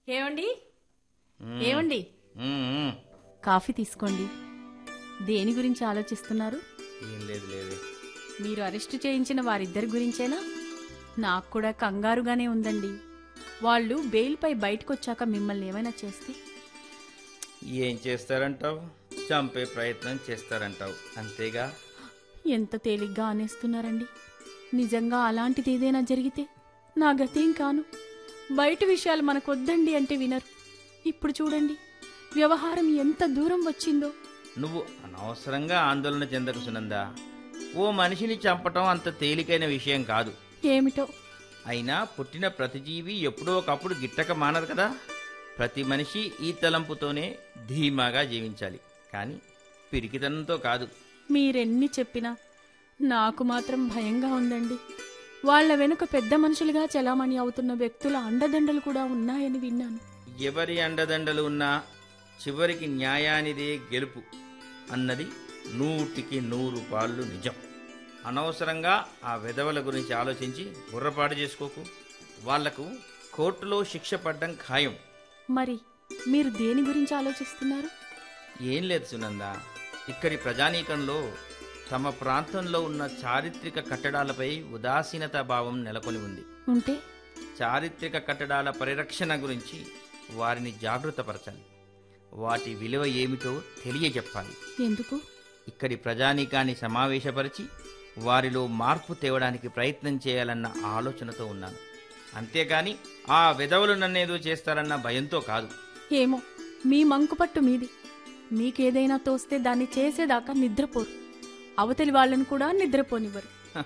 ఏమండి ఏమండి మ్మ్, మ్మ్. కాఫీ తీసుకోండి దేని గురించి ఆలోచిస్తున్నారు ఏం లేదు లేదు మీరు అరెస్టు చేయించిన వారిద్దరి గురించేనా నాకు కూడా కంగారుగానే ఉందండి వాళ్ళు బెయిల్పై బయటకొచ్చాక మిమ్మల్ని ఏమైనా చేస్తే ఏం చేస్తారంటావు చంపే ప్రయత్నం చేస్తారంటావు అంతేగా ఎంత తేలిగ్గా అనేస్తున్నారండి నిజంగా అలాంటిది ఏదైనా జరిగితే నా గతేం కాను బయట విషయాలు మనకొద్దండి అంటే వినరు ఇప్పుడు చూడండి వ్యవహారం ఎంత దూరం వచ్చిందో నువ్వు అనవసరంగా ఆందోళన చెందకు సునందా ఓ మనిషిని చంపటం అంత తేలికైన విషయం కాదు ఏమిటో అయినా పుట్టిన ప్రతి జీవి ఎప్పుడో ఒకప్పుడు గిట్టక మానదు కదా ప్రతి మనిషి ఈ తలంపుతోనే ధీమాగా జీవించాలి కానీ పిరికితనంతో కాదు మీరెన్ని చెప్పినా నాకు మాత్రం భయంగా ఉందండి వాళ్ళ వెనుక పెద్ద మనుషులుగా చలామణి అవుతున్న వ్యక్తుల అండదండలు కూడా ఉన్నాయని విన్నాను ఎవరి అండదండలు ఉన్నా చివరికి న్యాయానిదే గెలుపు అన్నది నూటికి నూరు పాళ్ళు నిజం అనవసరంగా ఆ విధవల గురించి ఆలోచించి బుర్రపాటు చేసుకోకు వాళ్లకు కోర్టులో శిక్ష పడ్డం ఖాయం మరి మీరు దేని గురించి ఆలోచిస్తున్నారు ఏం లేదు సునంద ఇక్కడి ప్రజానీకంలో తమ ప్రాంతంలో ఉన్న చారిత్రక కట్టడాలపై ఉదాసీనత భావం నెలకొని ఉంది ఉంటే చారిత్రక కట్టడాల పరిరక్షణ గురించి వారిని జాగృతపరచాలి వాటి విలువ ఏమిటో తెలియజెప్పాలి ఎందుకు ఇక్కడి ప్రజానీకాన్ని సమావేశపరిచి వారిలో మార్పు తేవడానికి ప్రయత్నం చేయాలన్న ఆలోచనతో ఉన్నాను అంతేకాని ఆ విధవులు నన్నేదో చేస్తారన్న భయంతో కాదు ఏమో మీ మంకుపట్టు మీది మీకేదైనా తోస్తే దాన్ని చేసేదాకా నిద్రపోరు అవతలి వాళ్ళని కూడా నిద్రపోనివ్వరు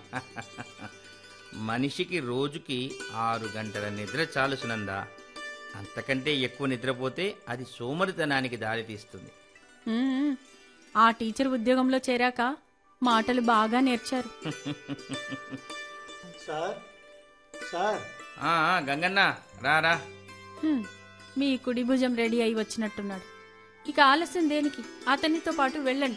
మనిషికి రోజుకి ఆరు గంటల నిద్ర చాలు సునందా అంతకంటే ఎక్కువ నిద్రపోతే అది సోమరితనానికి దారితీస్తుంది ఉమ్, ఆ టీచర్ ఉద్యోగంలో చేరాక మాటలు బాగా నేర్చారు సార్ సార్ ఆ, ఆ, గంగన్న రా రా హ్మ్, మీ కుడి భుజం రెడీ అయి వచ్చినట్టున్నాడు ఇక ఆలస్యం దేనికి అతనితో పాటు వెళ్ళండి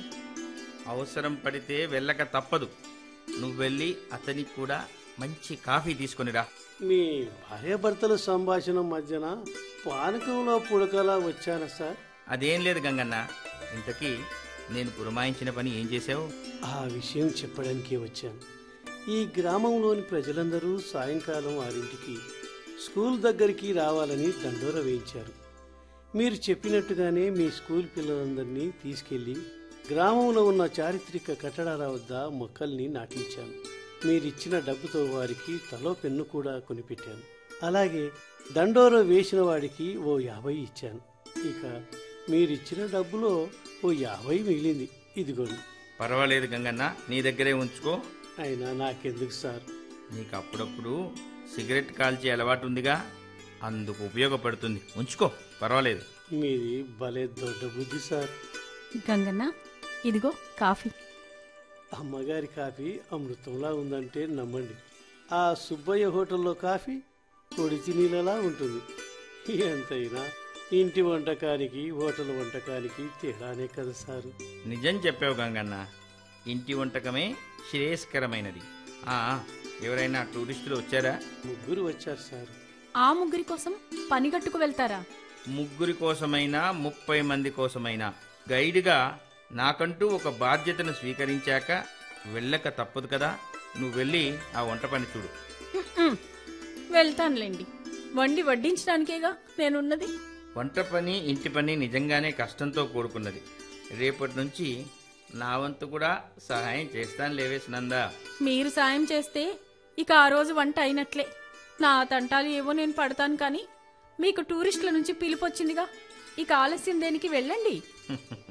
అవసరం పడితే వెళ్ళక తప్పదు నువ్వు వెళ్ళి అతనికి కూడా మంచి కాఫీ తీసుకొనిరా మీ భార్యాభర్తల సంభాషణ మధ్యన పానకంలో పుడకలా వచ్చానా సార్ అదేం లేదు గంగన్న ఇంతకీ నేను పురమాయించిన పని ఏం చేసావు ఆ విషయం చెప్పడానికే వచ్చాను ఈ గ్రామంలోని ప్రజలందరూ సాయంకాలం ఆరింటికి స్కూల్ దగ్గరికి రావాలని దండోర వేయించారు మీరు చెప్పినట్టుగానే మీ స్కూల్ పిల్లలందరినీ తీసుకెళ్లి గ్రామంలో ఉన్న చారిత్రక కట్టడాల వద్ద మొక్కల్ని నాటించాను మీరిచ్చిన డబ్బుతో వారికి తలో పెన్ను కూడా కొనిపెట్టాను అలాగే దండోర వేసిన వాడికి ఓ యాభై ఇచ్చాను ఇక మీరిచ్చిన డబ్బులో ఓ యాభై మిగిలింది ఇదిగోండి పర్వాలేదు గంగన్న నీ దగ్గరే ఉంచుకో అయినా నాకెందుకు సార్ నీకు అప్పుడప్పుడు సిగరెట్ కాల్చే అలవాటు ఉందిగా అందుకు ఉపయోగపడుతుంది ఉంచుకో పర్వాలేదు మీది భలే దొడ్డ బుద్ధి సార్ గంగన్న ఇదిగో కాఫీ అమ్మగారి కాఫీ అమృతంలా ఉందంటే నమ్మండి ఆ సుబ్బయ్య హోటల్లో కాఫీ కొడితి నీళ్ళలా ఉంటుంది ఎంతైనా ఇంటి వంటకానికి హోటల్ వంటకానికి తేడానే కదా సారు నిజం చెప్పావు గంగన్న ఇంటి వంటకమే శ్రేయస్కరమైనది ఆ ఎవరైనా టూరిస్టులు వచ్చారా ముగ్గురు వచ్చారు సార్ ఆ ముగ్గురి కోసం పనిగట్టుకు వెళ్తారా ముగ్గురి కోసమైనా ముప్పై మంది కోసమైనా గైడ్గా నాకంటూ ఒక బాధ్యతను స్వీకరించాక వెళ్ళక తప్పదు కదా నువ్వు వెళ్ళి ఆ వంట పని చూడు ఉమ్, వెళ్తానులేండి వండి వడ్డించడానికేగా నేనున్నది వంట పని ఇంటి పని నిజంగానే కష్టంతో కూడుకున్నది రేపటి నుంచి నా వంతు కూడా సహాయం చేస్తాను లేవే సునందా మీరు సాయం చేస్తే ఇక ఆ రోజు వంట అయినట్లే నా తంటాలు ఏవో నేను పడతాను కానీ మీకు టూరిస్టుల నుంచి పిలుపొచ్చిందిగా ఇక ఆలస్యం దేనికి వెళ్ళండి